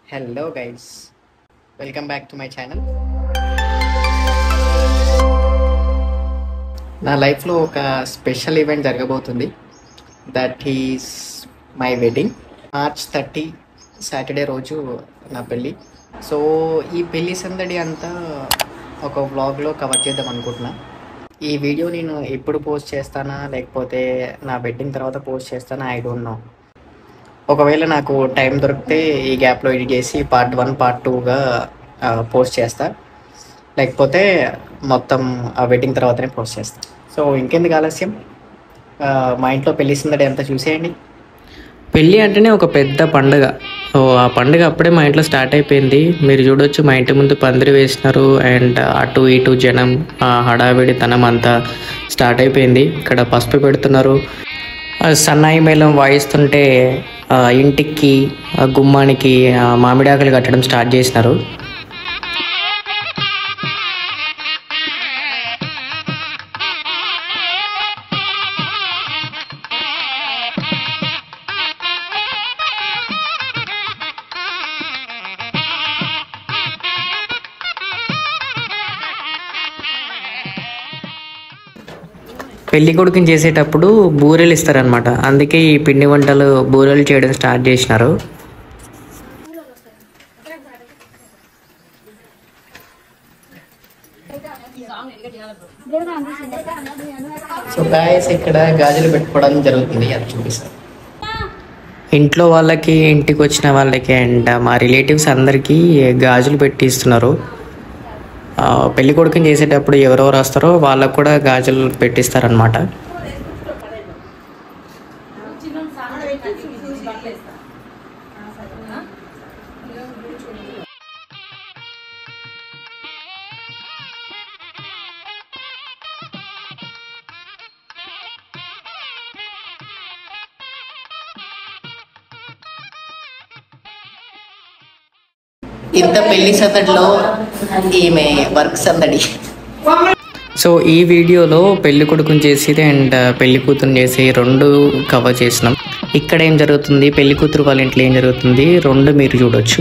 hello guys welcome back to my channel నా లైఫ్లో ఒక స్పెషల్ ఈవెంట్ జరగబోతుంది that is my wedding March thirty Saturday రోజు నా పెళ్ళి సో ఈ పెళ్లి సందడి అంతా ఒక వ్లాగ్లో కవర్ చేద్దాం అనుకుంటున్నా ఈ వీడియో నేను ఎప్పుడు పోస్ట్ చేస్తానా లేకపోతే నా వెడ్డింగ్ తర్వాత పోస్ట్ చేస్తానా ఐ డోంట్ నో ఒకవేళ నాకు టైం దొరికితే ఈ గ్యాప్లో ఎడిట్ చేసి పార్ట్ వన్ పార్ట్ టూగా పోస్ట్ చేస్తా లేకపోతే మొత్తం ఆ వెడ్డింగ్ తర్వాతనే పోస్ట్ చేస్తా సో ఇంకెందుకు ఆలస్యం ఆ, మా ఇంట్లో పెళ్లి సందడి అంతా చూసేయండి పెళ్ళి అంటేనే ఒక పెద్ద పండుగ సో ఆ పండుగ అప్పుడే మా ఇంట్లో స్టార్ట్ అయిపోయింది మీరు చూడొచ్చు మా ఇంటి ముందు పందిరి వేసినారు అండ్ అటు ఇటు జనం ఆ హడావిడి తనం అంతా స్టార్ట్ అయిపోయింది ఇక్కడ పసుపు పెడుతున్నారు ఆ సన్నాయి మేళం వాయిస్తుంటే ఆ ఇంటికి ఆ గుమ్మానికి ఆ మామిడాకులు కట్టడం స్టార్ట్ చేసినారు పెళ్లి కొడుకుని చేసేటప్పుడు బూరెలు ఇస్తారనమాట అందుకే ఈ పిండి వంటలు బూరెలు చేయడం స్టార్ట్ చేసినారు సో గాయస్ ఇక్కడ గాజులు పెట్టుకోవడం జరుగుతుంది అది చూపిస్తాను ఇంట్లో వాళ్ళకి ఇంటికి వచ్చిన వాళ్ళకి అండ్ మా రిలేటివ్స్ అందరికీ గాజులు పెట్టి ఇస్తున్నారు ఆ, పెళ్లి కొడుకుని చేసేటప్పుడు ఎవరెవరు వస్తారో వాళ్ళకు కూడా గాజులు పెట్టిస్తారనమాట ఇంత పెళ్లి సందడిలో ఈమె వర్క్ సందడి సో ఈ వీడియోలో పెళ్లి కొడుకుని చేసేది అండ్ పెళ్లి కూతురు చేసి రెండు కవర్ చేసినాం ఇక్కడ ఏం జరుగుతుంది పెళ్లి కూతురు వాళ్ళ ఇంట్లో ఏం జరుగుతుంది రెండు మీరు చూడొచ్చు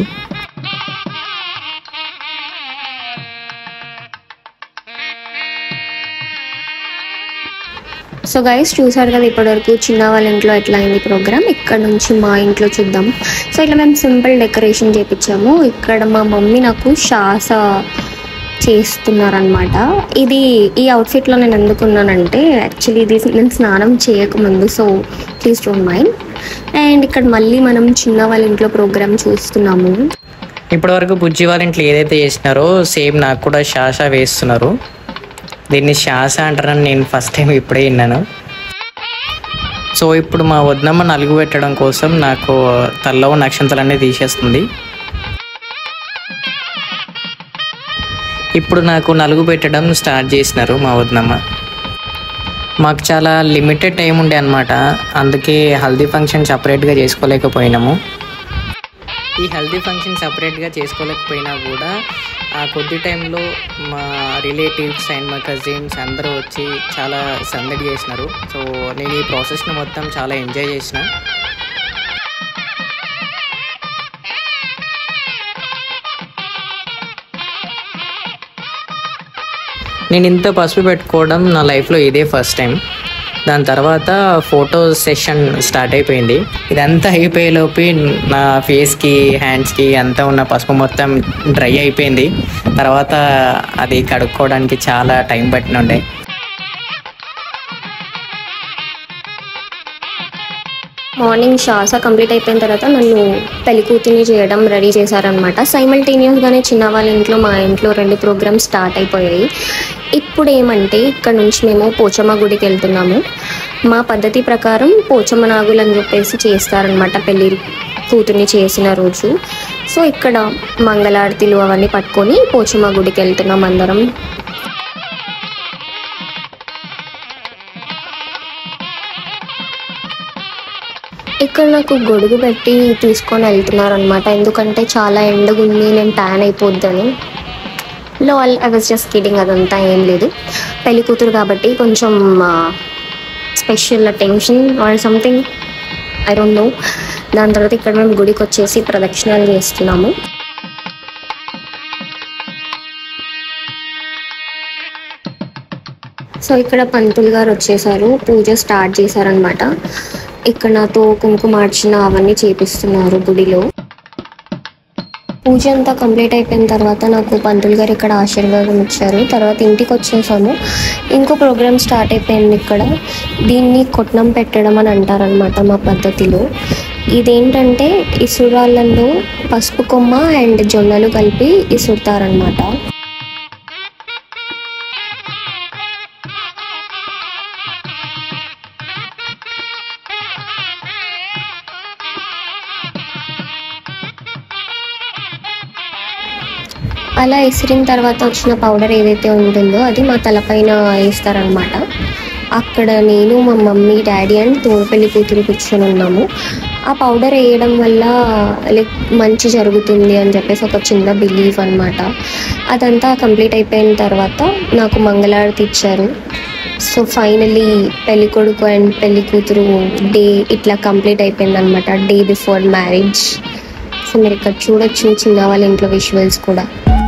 సో గైస్ చూసారు కదా ఇప్పటివరకు చిన్న వాళ్ళ ఇంట్లో ఎట్లా అయింది ప్రోగ్రామ్ ఇక్కడ నుంచి మా ఇంట్లో చూద్దాం సో ఇట్లా మేము సింపుల్ డెకరేషన్ చేపించాము ఇక్కడ మా మమ్మీ నాకు శాస చేస్తున్నారనమాట ఇది ఈ అవుట్ఫిట్లో నేను ఎందుకున్నానంటే యాక్చువల్లీ ఇది నేను స్నానం చేయకముందు so please don't mind and ఇక్కడ మళ్ళీ మనం చిన్న వాళ్ళ ఇంట్లో ప్రోగ్రామ్ చూస్తున్నాము ఇప్పటివరకు బుజ్జి వాళ్ళ ఇంట్లో ఏదైతే చేసినారో సేమ్ నాకు కూడా శాస వేస్తున్నారు దీన్ని శాస అంటారని నేను ఫస్ట్ టైం ఇప్పుడే విన్నాను సో ఇప్పుడు మా వద్దమ్మ నలుగు పెట్టడం కోసం నాకు తల్లో ఉన్న అక్షంతలన్నీ తీసేస్తుంది ఇప్పుడు నాకు నలుగు పెట్టడం స్టార్ట్ చేసినారు మా వద్దమ్మ మాకు చాలా లిమిటెడ్ టైం ఉండే అనమాట అందుకే హల్దీ ఫంక్షన్ సపరేట్గా చేసుకోలేకపోయినాము ఈ హెల్దీ ఫంక్షన్ సపరేట్గా చేసుకోలేకపోయినా కూడా ఆ కొద్ది టైంలో మా రిలేటివ్స్ అండ్ మా కజిన్స్ అందరూ వచ్చి చాలా సందడి చేసినారు సో నేను ఈ ప్రాసెస్ని మొత్తం చాలా ఎంజాయ్ చేసిన నేను ఇంత పసుపు పెట్టుకోవడం నా లైఫ్లో ఇదే ఫస్ట్ టైం దాని తర్వాత ఫోటో సెషన్ స్టార్ట్ అయిపోయింది ఇదంతా అయిపోయేలోపు నా ఫేస్కి హ్యాండ్స్కి అంతా ఉన్న పసుపు మొత్తం డ్రై అయిపోయింది తర్వాత అది కడుక్కోవడానికి చాలా టైం పట్టినుండే మార్నింగ్ శ్వాస కంప్లీట్ అయిపోయిన తర్వాత నన్ను పెళ్లి కూతుర్ని చేయడం రెడీ చేశారనమాట సైమల్టేనియస్గానే చిన్న వాళ్ళ ఇంట్లో మా ఇంట్లో రెండు ప్రోగ్రామ్స్ స్టార్ట్ అయిపోయాయి ఇప్పుడు ఏమంటే ఇక్కడ నుంచి మేము పోచమ్మ గుడికి వెళ్తున్నాము మా పద్ధతి ప్రకారం పోచమ్మ నాగులు అని చెప్పేసి చేస్తారనమాట పెళ్లి కూతుర్ని చేసిన రోజు సో ఇక్కడ మంగళారతిలు అవన్నీ పట్టుకొని పోచమ్మ గుడికి వెళ్తున్నాం అందరం ఇక్కడ నాకు గొడుగు పెట్టి తీసుకొని వెళ్తున్నారు అనమాట ఎందుకంటే చాలా ఎండగుంది నేను ట్యాన్ అయిపోద్దని లో ఐ వాజ్ జస్ట్ కిడింగ్ అదంతా ఏం లేదు పెళ్లి కూతురు కాబట్టి కొంచెం special attention or something I don't know దాని తర్వాత ఇక్కడ మేము గుడికి వచ్చేసి ప్రదక్షిణాలు చేస్తున్నాము సో ఇక్కడ పంతులు గారు వచ్చేసారు పూజ స్టార్ట్ చేశారనమాట ఇక్కడ నాతో కుంకుమార్చన అవన్నీ చేపిస్తున్నారు గుడిలో పూజ అంతా కంప్లీట్ అయిపోయిన తర్వాత నాకు పంతులు గారు ఇక్కడ ఆశీర్వాదం ఇచ్చారు తర్వాత ఇంటికి వచ్చేసాము ఇంకో ప్రోగ్రామ్ స్టార్ట్ అయిపోయింది ఇక్కడ దీన్ని కొట్నం పెట్టడం అని అంటారనమాట మా పద్ధతిలో ఇదేంటంటే ఇసురాళ్ళల్లో పసుపు కొమ్మ అండ్ జొన్నలు కలిపి ఇసురుతారనమాట అలా ఇసిరిన తర్వాత వచ్చిన పౌడర్ ఏదైతే ఉంటుందో అది మా తలపైన వేస్తారనమాట అక్కడ నేను మా మమ్మీ డాడీ అండ్ తోడుపల్లి కూతురు కూర్చొని ఉన్నాము ఆ పౌడర్ వేయడం వల్ల లైక్ మంచి జరుగుతుంది అని చెప్పేసి ఒక చిన్న బిలీఫ్ అనమాట అదంతా కంప్లీట్ అయిపోయిన తర్వాత నాకు మంగళారతి ఇచ్చారు సో ఫైనలీ పెళ్లి కొడుకు అండ్ పెళ్లి కూతురు డే ఇట్లా కంప్లీట్ అయిపోయింది అనమాట డే బిఫోర్ మ్యారేజ్ సో మీరు ఇక్కడ చూడొచ్చు చిన్న వాళ్ళ ఇంట్లో విజువల్స్ కూడా